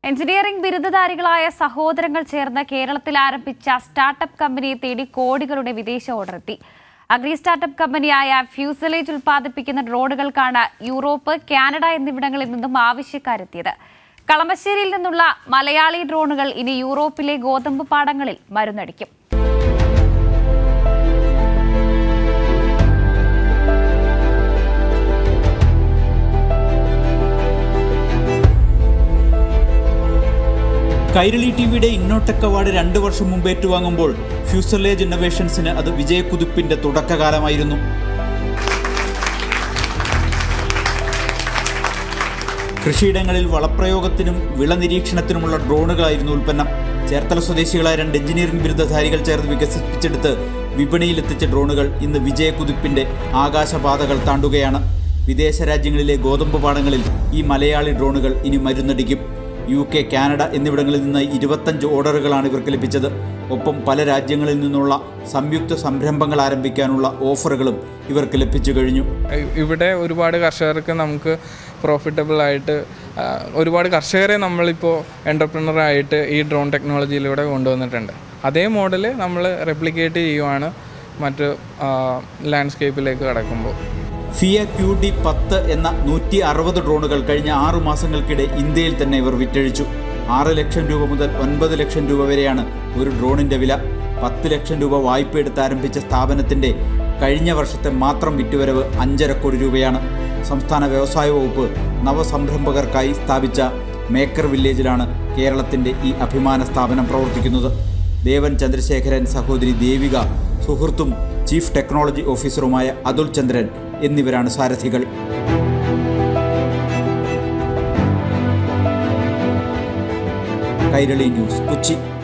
engineering ബിരുദധാരികളായ സഹോദരങ്ങൾ ചേർന്ന് കേരളത്തിൽ ആരംഭിച്ച സ്റ്റാർട്ടപ്പ് കമ്പനിയെ തേടി കോടികളുടെ വിദേശ ഓർഡർ എത്തി അഗ്രി സ്റ്റാർട്ടപ്പ് കമ്പനിയായ ഫ്യൂസലേജ് ഉൽപ്പാദിപ്പിക്കുന്ന ഡ്രോണുകൾക്കാണ് യൂറോപ്പ് കാനഡ എന്നിവിടങ്ങളിൽ നിന്നും ആവശ്യക്കാരെത്തിയത് കളമശ്ശേരിയിൽ നിന്നുള്ള മലയാളി ഡ്രോണുകൾ ഇനി യൂറോപ്പിലെ ഗോതമ്പ് പാടങ്ങളിൽ മരുന്നടിക്കും കൈരളി ടിവിയുടെ ഇന്നോടെക് അവാർഡ് രണ്ട് വർഷം മുമ്പ് ഏറ്റുവാങ്ങുമ്പോൾ ഫ്യൂസർലേജ് ഇന്നോവേഷൻസിന് അത് വിജയക്കുതിപ്പിന്റെ തുടക്കകാലമായിരുന്നു കൃഷിയിടങ്ങളിൽ വളപ്രയോഗത്തിനും വിള നിരീക്ഷണത്തിനുമുള്ള ഡ്രോണുകളായിരുന്നു ഉൽപ്പന്നം ചേർത്തല സ്വദേശികളായ രണ്ട് എഞ്ചിനീയറിംഗ് ബിരുദധാരികൾ ചേർന്ന് വികസിപ്പിച്ചെടുത്ത് വിപണിയിലെത്തിച്ച ഡ്രോണുകൾ ഇന്ന് വിജയക്കുതിപ്പിന്റെ ആകാശപാതകൾ താണ്ടുകയാണ് വിദേശ രാജ്യങ്ങളിലെ ഗോതമ്പ് പാടങ്ങളിൽ ഈ മലയാളി ഡ്രോണുകൾ ഇനി മരുന്നടിക്കും യു കെ കാനഡ എന്നിവിടങ്ങളിൽ നിന്ന് ഇരുപത്തഞ്ച് ഓർഡറുകളാണ് ഇവർക്ക് ലഭിച്ചത് ഒപ്പം പല രാജ്യങ്ങളിൽ നിന്നുള്ള സംയുക്ത സംരംഭങ്ങൾ ആരംഭിക്കാനുള്ള ഓഫറുകളും ഇവർക്ക് ലഭിച്ചു കഴിഞ്ഞു ഇ- ഇവിടെ ഒരുപാട് കർഷകർക്ക് നമുക്ക് പ്രോഫിറ്റബിൾ ആയിട്ട് ആ, ഒരുപാട് കർഷകരെ നമ്മളിപ്പോൾ എൻ്റർപ്രണർ ആയിട്ട് ഈ ഡ്രോൺ ടെക്നോളജിയിലൂടെ കൊണ്ടുവന്നിട്ടുണ്ട് അതേ മോഡൽ നമ്മൾ റെപ്ലിക്കേറ്റ് ചെയ്യുവാണ് മറ്റ് ലാൻഡ്സ്കേപ്പിലേക്ക് കടക്കുമ്പോൾ ഫിയ ക്യു ഡി പത്ത് എന്ന നൂറ്റി അറുപത് ഡ്രോണുകൾ കഴിഞ്ഞ ആറു മാസങ്ങൾക്കിടെ ഇന്ത്യയിൽ തന്നെ ഇവർ വിറ്റഴിച്ചു ആറ് ലക്ഷം രൂപ മുതൽ ഒൻപത് ലക്ഷം രൂപ വരെയാണ് ഒരു ഡ്രോണിന്റെ വില പത്ത് ലക്ഷം രൂപ വായ്പ എടുത്ത് ആരംഭിച്ച സ്ഥാപനത്തിന്റെ കഴിഞ്ഞ വർഷത്തെ മാത്രം വിറ്റുവരവ് അഞ്ചര കോടി രൂപയാണ് സംസ്ഥാന വ്യവസായ വകുപ്പ് നവസംരംഭകർക്കായി സ്ഥാപിച്ച മേക്കർ വില്ലേജിലാണ് കേരളത്തിന്റെ ഈ അഭിമാന സ്ഥാപനം പ്രവർത്തിക്കുന്നത് ദേവൻ ചന്ദ്രശേഖരൻ സഹോദരി ദേവിക സുഹൃത്തും ചീഫ് ടെക്നോളജി ഓഫീസറുമായ അതുൽ ചന്ദ്രൻ എന്നിവരാണ് സാരഥികൾ കൈരളി ന്യൂസ് കൊച്ചി